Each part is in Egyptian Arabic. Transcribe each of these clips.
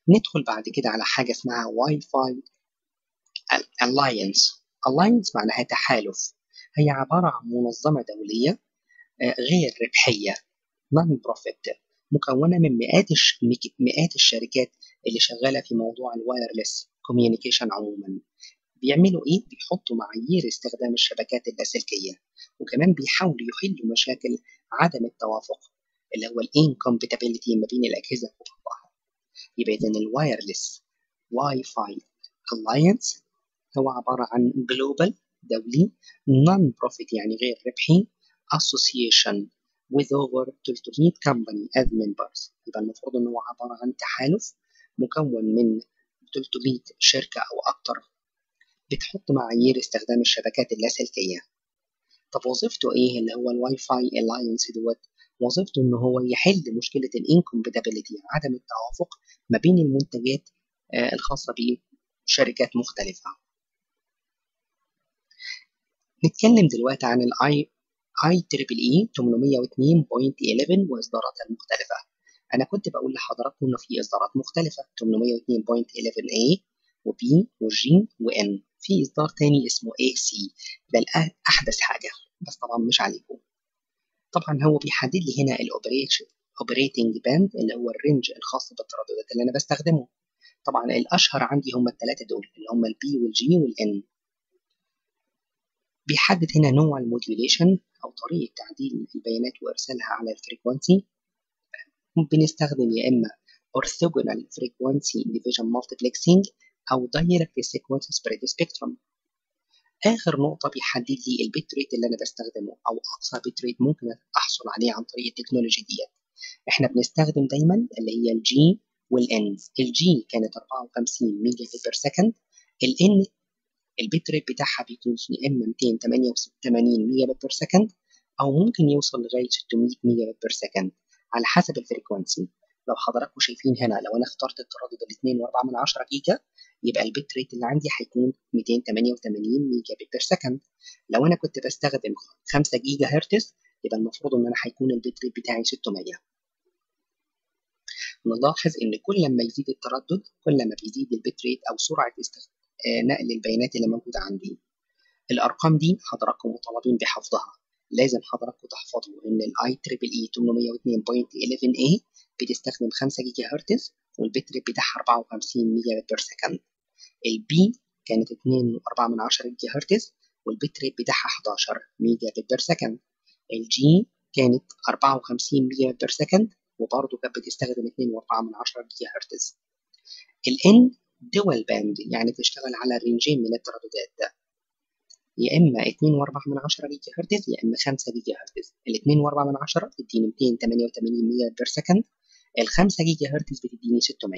ندخل بعد كده على حاجة اسمها واي فاي Alliance Alliance معناها تحالف هي عبارة عن منظمة دولية غير ربحية non profit مكونة من مئات الش... مئات الشركات اللي شغالة في موضوع الوايرلس كوميونيكيشن عموما بيعملوا ايه؟ بيحطوا معايير استخدام الشبكات اللاسلكية وكمان بيحاولوا يحلوا مشاكل عدم التوافق اللي هو الانكومباتيبيليتي ما بين الأجهزة وبعضها يبقى إذا الوايرلس واي فاي Alliance هو عبارة عن جلوبال دولي non profit يعني غير ربحي association with over 300 company as members يبقى المفروض إن هو عبارة عن تحالف مكون من 300 شركة أو أكتر بتحط معايير استخدام الشبكات اللاسلكية طب وظيفته إيه اللي هو الواي فاي الاينس دوت وظيفته إن هو يحل مشكلة الانكومباتيبيليتي عدم التوافق ما بين المنتجات الخاصة بشركات مختلفة نتكلم دلوقتي عن الاي اي تريبل اي 802.11 واصداراتها المختلفة انا كنت بقول لحضراتكم انه في اصدارات مختلفة 802.11a وبي وجي وان في اصدار تاني اسمه اي سي ده احدث حاجة بس طبعا مش عليكم طبعا هو بيحدد لي هنا الاوبريشن اوبريتنج باند اللي هو الرينج الخاص بالترددات اللي انا بستخدمه طبعا الاشهر عندي هم الثلاثه دول اللي هم البي والجي والان بيحدد هنا نوع الموديوليشن او طريقه تعديل البيانات وارسالها على الفريكوانسي بنستخدم يا اما orthogonal frequency division multiplexing او direct sequence spread spectrum اخر نقطه بيحدد لي البيت ريت اللي انا بستخدمه او اقصى بيت ريت ممكن احصل عليه عن طريق التكنولوجي ديت احنا بنستخدم دايما اللي هي الجي والان الجي كانت 54 ميجا بت بير سكند الان البيت ريت بتاعها بيكون يا اما 288 ميجا بت بير سكند او ممكن يوصل لغايه 600 ميجا بت بير سكند على حسب الفريكوانسي لو حضراتكم شايفين هنا لو انا اخترت التردد ال 2.4 جيجا يبقى البيت ريت اللي عندي هيكون 288 ميجا بت بير سكند لو انا كنت بستخدم 5 جيجا هرتز يبقى المفروض ان انا هيكون البيت ريت بتاعي 600 نلاحظ ان كل ما يزيد التردد كل ما بيزيد البيت ريت او سرعه استخ... آه نقل البيانات اللي موجوده عندي الارقام دي حضراتكم مطالبين بحفظها لازم حضراتكم تحفظوا ان الاي تريبل اي 802.11a بتستخدم 5 جيجا هرتز والبيت ريت بتاعها 54 ميجا بت بير سكند البي كانت 2.4 جيجا هرتز والبيت ريت بتاعها 11 ميجا بت بير سكند الجي كانت 54 ميجا بت بير سكند وبرضه كانت بتستخدم 2.4 جيجا هرتز الان دول باند يعني بتشتغل على رينجين من الترددات ده يا اما 2.4 جيجا هرتز يا اما 5 جيجا هرتز ال 2.4 بتديني 288 ميجا بير سكند ال 5 جيجا هرتز بتديني 600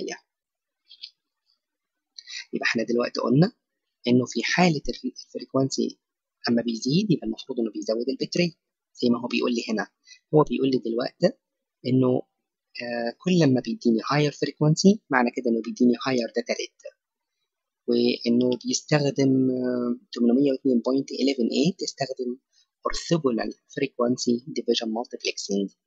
يبقى احنا دلوقتي قلنا انه في حاله الفريكوانسي اما بيزيد يبقى المفروض انه بيزود البت ريت زي ما هو بيقول لي هنا هو بيقول لي دلوقتي انه آه كل ما بيديني higher frequency معنى كده انه بيديني higher data rate وانه بيستخدم آه 802.11a تستخدم orthogonal frequency division multiplexing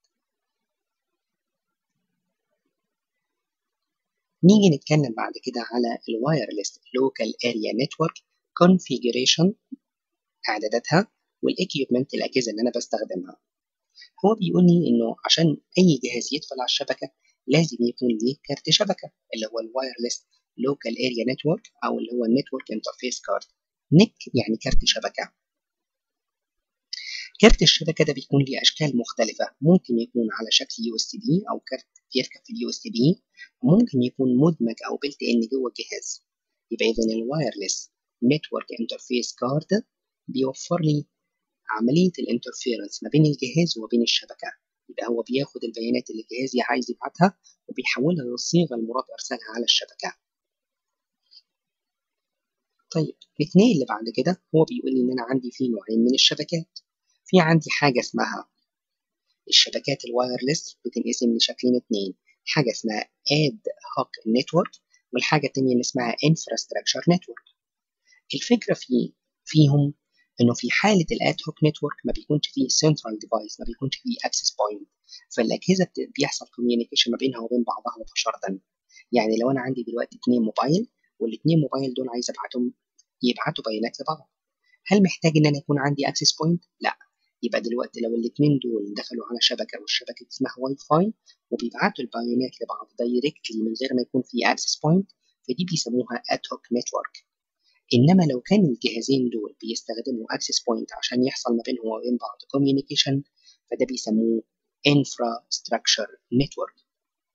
نيجي نتكلم بعد كده على الوايرلس لوكال اريا نتورك configuration اعداداتها والاكيوبمنت الاجهزه اللي انا بستخدمها هو بيقول لي انه عشان اي جهاز يدخل على الشبكه لازم يكون ليه كارت شبكه اللي هو الوايرلس لوكال اريا نتورك او اللي هو النتورك انترفيس كارد نك يعني كارت شبكه كارت الشبكه ده بيكون ليه اشكال مختلفه ممكن يكون على شكل يو اس بي او كارت يركب في اليو اس بي ممكن يكون مدمج او بلت ان جوه الجهاز يبقى اذا الوايرلس نتورك انترفيس كارد بيوفر لي عملية الانترفيرنس ما بين الجهاز وما بين الشبكة يبقى هو بياخد البيانات اللي الجهاز عايز يبعتها وبيحولها للصيغة المراد إرسالها على الشبكة طيب الاثنين اللي بعد كده هو بيقول لي إن أنا عندي في نوعين من الشبكات في عندي حاجة اسمها الشبكات الوايرلس بتنقسم لشكلين اتنين حاجة اسمها اد هوك نتورك والحاجة التانية اللي اسمها انفراستراكشر نتورك الفكرة في فيهم انه في حاله الاد هوك نتورك ما بيكونش فيه سنترال ديفايس ما بيكونش فيه اكسس بوينت فالاجهزه بيحصل كوميونيكيشن ما بينها وبين بعضها مباشره يعني لو انا عندي دلوقتي اتنين موبايل والاثنين موبايل دول عايز ابعتهم يبعتوا بيانات لبعض هل محتاج ان انا يكون عندي اكسس بوينت لا يبقى دلوقتي لو الاثنين دول دخلوا على شبكه والشبكه اسمها واي فاي وبيبعتوا البيانات لبعض دايركتلي من غير ما يكون في اكسس بوينت فدي بيسموها اد هوك نتورك انما لو كان الجهازين دول بيستخدموا اكسس بوينت عشان يحصل ما بينهم وبين بعض كوميونيكيشن فده بيسموه infrastructure network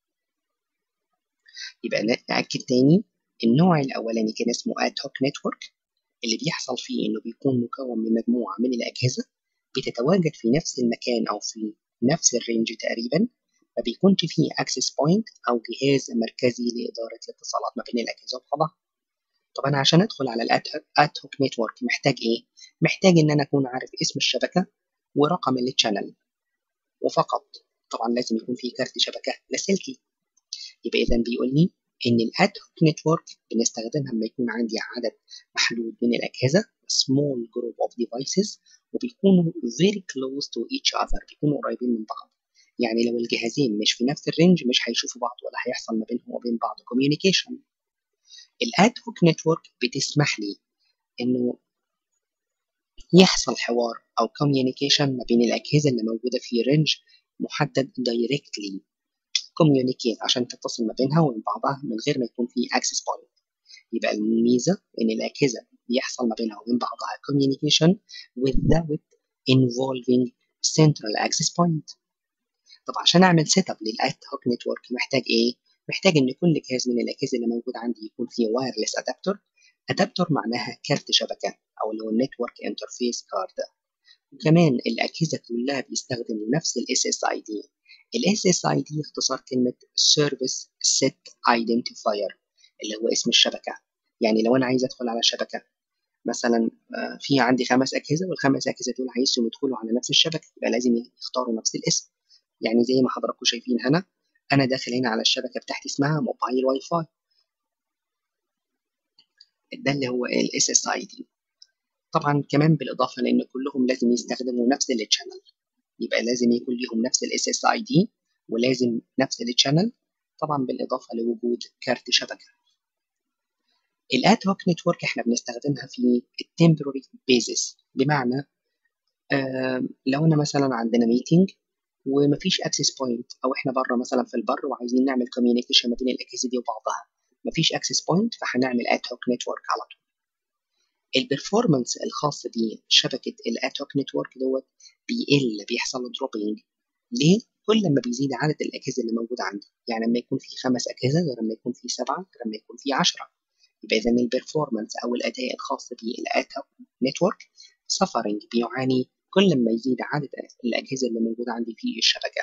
يبقى نأكد تاني النوع الأولاني كان اسمه ad hoc network اللي بيحصل فيه إنه بيكون مكون من مجموعة من الأجهزة بتتواجد في نفس المكان أو في نفس الرينج تقريبا ما بيكونش فيه access point أو جهاز مركزي لإدارة الاتصالات ما بين الأجهزة وبعضها طب أنا عشان أدخل على الاد هوك نتورك محتاج إيه؟ محتاج إن أنا أكون عارف اسم الشبكة ورقم التشانل وفقط طبعا لازم يكون في كارت شبكة لاسلكي يبقى إذا بيقول لي إن الاد هوك نتورك بنستخدمها لما يكون عندي عدد محدود من الأجهزة small group of devices وبيكونوا very close to each other بيكونوا قريبين من بعض يعني لو الجهازين مش في نفس الرينج مش هيشوفوا بعض ولا هيحصل ما بينهم وبين بعض communication الاد هوك نتورك بتسمح لي انه يحصل حوار او communication ما بين الاجهزه اللي موجوده في رينج محدد directly communicate عشان تتصل ما بينها وبين بعضها من غير ما يكون في access point يبقى الميزه ان الاجهزه بيحصل ما بينها وبين بعضها communication without involving central access point طب عشان اعمل سيت اب للاد هوك نتورك محتاج ايه محتاج ان كل جهاز من الاجهزه اللي موجود عندي يكون فيه وايرلس ادابتور ادابتور معناها كارت شبكه او اللي هو النتورك انترفيس كارد وكمان الاجهزه كلها بيستخدموا نفس الاس اس اي دي الاس اس اي دي اختصار كلمه سيرفيس سيت ايدنتيفاير اللي هو اسم الشبكه يعني لو انا عايز ادخل على شبكه مثلا في عندي خمس اجهزه والخمس اجهزه دول عايزهم يدخلوا على نفس الشبكه يبقى لازم يختاروا نفس الاسم يعني زي ما حضراتكم شايفين هنا انا داخل هنا على الشبكه بتاعتي اسمها موبايل واي فاي ده اللي هو الاس اس اي دي طبعا كمان بالاضافه لان كلهم لازم يستخدموا نفس التشانل يبقى لازم يكون ليهم نفس الاس اس اي دي ولازم نفس التشانل طبعا بالاضافه لوجود كارت شبكه الاد هوك نتورك احنا بنستخدمها في التمبروري بيزس بمعنى آه لو انا مثلا عندنا ميتنج ومفيش اكسس بوينت او احنا بره مثلا في البر وعايزين نعمل كوميونيكيشن ما بين الاجهزه دي وبعضها مفيش اكسس بوينت فهنعمل اد هوك نتورك على طول البرفورمانس الخاص بشبكه الاد هوك نتورك دوت بيقل بيحصل له دروبينج ليه؟ كل ما بيزيد عدد الاجهزه اللي موجوده عندي يعني لما يكون في خمس اجهزه غير لما يكون في سبعه غير لما يكون في 10 يبقى اذا البرفورمانس او الاداء الخاص بالاد هوك نتورك سفرنج بيعاني كل ما يزيد عدد الأجهزة اللي موجودة عندي في الشبكة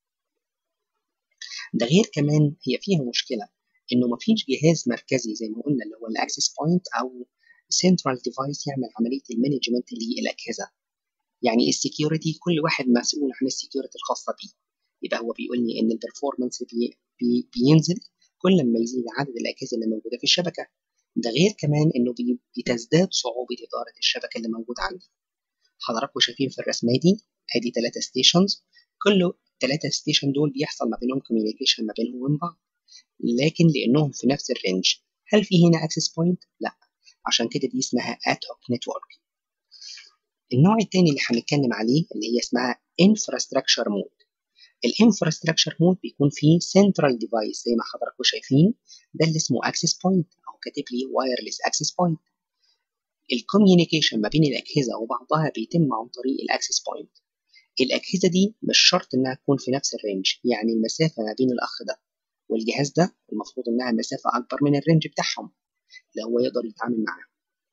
ده غير كمان هي فيها مشكلة إنه مفيش جهاز مركزي زي ما قلنا اللي هو الأكسس بوينت أو سنترال ديفايس يعمل عملية المانجمنت للأجهزة يعني السكيورتي كل واحد مسؤول عن السكيورتي الخاصة بيه يبقى هو بيقول لي إن البرفورمانس بي بي بينزل كل ما يزيد عدد الأجهزة اللي موجودة في الشبكة ده غير كمان إنه بتزداد صعوبة إدارة الشبكة اللي موجودة عندي حضراتكم شايفين في الرسمه دي ادي ثلاثه ستيشنز كل ثلاثه ستيشن دول بيحصل ما بينهم كوميونيكيشن ما بينهم وبين بعض لكن لانهم في نفس الرينج هل في هنا اكسس بوينت لا عشان كده دي اسمها اد هوك نتورك النوع الثاني اللي هنتكلم عليه اللي هي اسمها انفراستراكشر مود الانفراستراكشر مود بيكون فيه سنترال ديفايس زي ما حضراتكم شايفين ده اللي اسمه اكسس بوينت او كاتب لي وايرلس اكسس بوينت الكوميونيكيشن ما بين الأجهزة وبعضها بيتم عن طريق الأكسس بوينت الأجهزة دي مش شرط إنها تكون في نفس الرينج يعني المسافة ما بين الأخ ده والجهاز ده المفروض إنها مسافة أكبر من الرينج بتاعهم اللي هو يقدر يتعامل معاه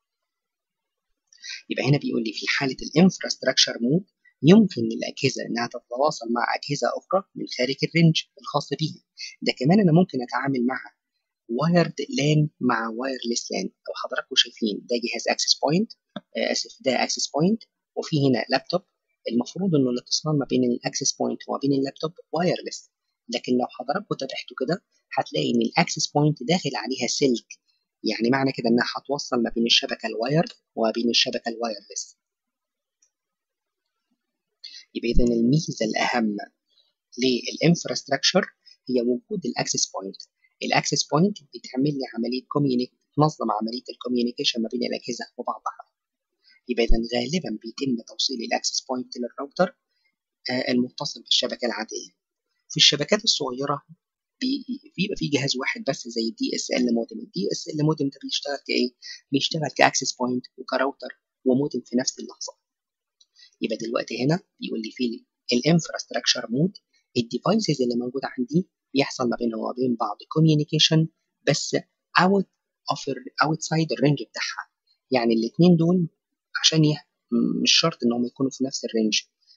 يبقى هنا بيقول لي في حالة الانفراستراكشر مود يمكن للأجهزة إنها تتواصل مع أجهزة أخرى من خارج الرينج الخاص بيها ده كمان أنا ممكن أتعامل مع وايرد لان مع وايرلس لان لو حضراتكم شايفين ده جهاز اكسس بوينت اسف ده اكسس بوينت وفي هنا لابتوب المفروض انه الاتصال ما بين الاكسس بوينت وما بين اللابتوب وايرلس لكن لو حضراتكم تابعتوا كده هتلاقي ان الاكسس بوينت داخل عليها سلك يعني معنى كده انها هتوصل ما بين الشبكه الوايرد وما بين الشبكه الوايرلس يبقى اذا الميزه الاهم للانفراستراكشر هي وجود الاكسس بوينت الاكسس بوينت بتعمل لي عمليه كوميونيك تنظم عمليه الكوميونيكيشن ما بين الاجهزه وبعضها يبقى اذا غالبا بيتم توصيل الاكسس بوينت للراوتر المتصل بالشبكه العاديه في الشبكات الصغيره بيبقى في جهاز واحد بس زي الدي اس ال مودم الدي اس ال مودم ده بيشتغل كايه بيشتغل كاكسس بوينت وكراوتر ومودم في نفس اللحظه يبقى دلوقتي هنا بيقول لي في الانفراستراكشر مود الديفايسز اللي موجوده عندي بيحصل ما بينهم وبين بعض كوميونيكيشن بس اوت اوف اوتسايد الرينج بتاعها يعني الاثنين دول عشان يه... مش شرط انهم يكونوا في نفس الرينج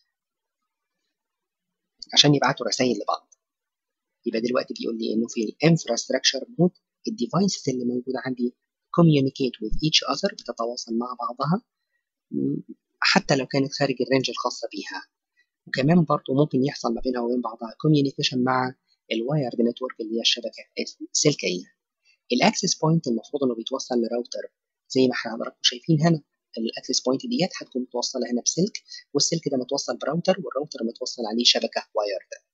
عشان يبعتوا رسائل لبعض يبقى دلوقتي بيقول لي انه في الانفراستراكشر مود الديفايسز اللي موجوده عندي communicate with each other بتتواصل مع بعضها حتى لو كانت خارج الرينج الخاصة بيها وكمان برضه ممكن يحصل ما بينها وبين بعضها communication مع الوايرد نتورك اللي هي الشبكة السلكية الاكسس بوينت المفروض انه بيتوصل لراوتر زي ما حضراتكم شايفين هنا الاكسس بوينت ديت هتكون متوصله هنا بسلك والسلك ده متوصل براوتر والراوتر متوصل عليه شبكه وايرد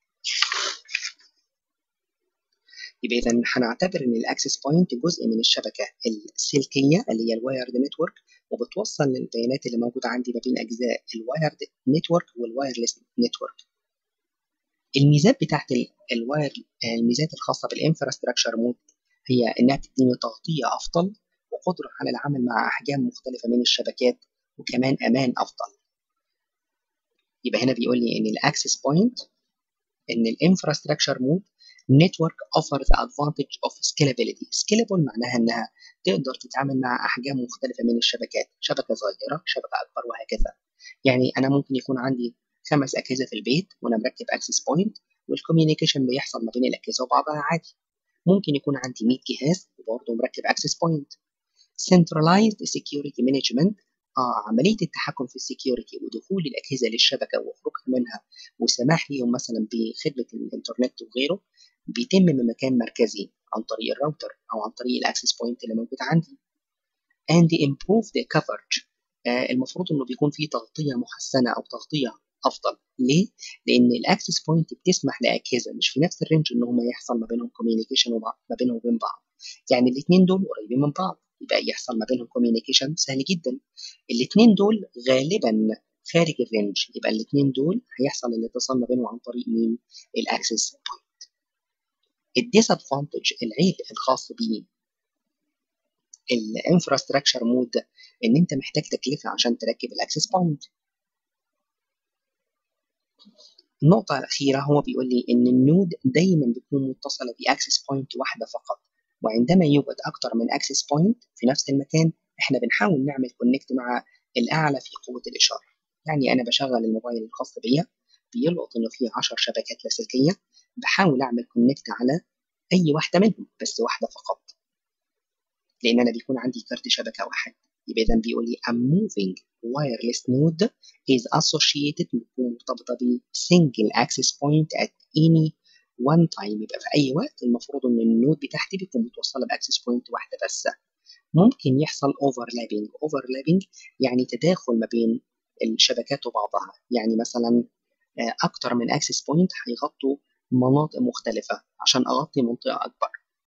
يبقى اذا هنعتبر ان الاكسس بوينت جزء من الشبكه السلكيه اللي هي الوايرد نتورك وبتوصل للبيانات اللي موجوده عندي ما بين اجزاء الوايرد نتورك والوايرلس نتورك الميزات بتاعت الواير الميزات الخاصه بالانفراستراكشر مود هي انها بتديني تغطيه افضل وقدره على العمل مع احجام مختلفه من الشبكات وكمان امان افضل يبقى هنا بيقول لي ان الاكسس بوينت ان الانفراستراكشر مود network offer the advantage of scalability scalable معناها انها تقدر تتعامل مع احجام مختلفه من الشبكات شبكه صغيره شبكه اكبر وهكذا يعني انا ممكن يكون عندي خمس اجهزه في البيت وانا مركب اكسس بوينت والكوميونيكيشن بيحصل ما بين الاجهزه وبعضها عادي ممكن يكون عندي 100 جهاز وبرضه مركب اكسس بوينت centralized security management آه عملية التحكم في السكيورتي ودخول الأجهزة للشبكة وخروجها منها والسماح لهم مثلا بخدمة الإنترنت وغيره بيتم من مكان مركزي عن طريق الراوتر أو عن طريق الأكسس بوينت اللي موجود عندي and improve the coverage آه المفروض إنه بيكون في تغطية محسنة أو تغطية أفضل ليه؟ لأن الأكسس بوينت بتسمح لأجهزة مش في نفس الرينج إن هم يحصل ما بينهم كوميونيكيشن ما بينهم وبين بعض يعني الاثنين دول قريبين من بعض يبقى يحصل ما بينهم كوميونيكيشن سهل جدا الاثنين دول غالبا خارج الرينج يبقى الاثنين دول هيحصل الاتصال ما بينهم عن طريق مين الاكسس بوينت الديسادفانتج العيب الخاص بيه الانفراستراكشر مود ان انت محتاج تكلفه عشان تركب الاكسس بوينت النقطة الأخيرة هو بيقول لي إن النود دايما بتكون متصلة بأكسس بوينت واحدة فقط وعندما يوجد أكثر من أكسس بوينت في نفس المكان إحنا بنحاول نعمل كونكت مع الأعلى في قوة الإشارة يعني أنا بشغل الموبايل الخاص بيا بيلقط إنه فيه 10 شبكات لاسلكية بحاول أعمل كونكت على أي واحدة منهم بس واحدة فقط لأن أنا بيكون عندي كارت شبكة واحد يبقى إذا بيقول لي a moving wireless node is associated بتكون مرتبطة ب single access point at any one time يبقى في أي وقت المفروض إن النود بتاعتي بتكون متوصلة بأكسس بوينت واحدة بس ممكن يحصل overlapping overlapping يعني تداخل ما بين الشبكات وبعضها يعني مثلا أكتر من أكسس بوينت هيغطوا مناطق مختلفة عشان أغطي منطقة أكبر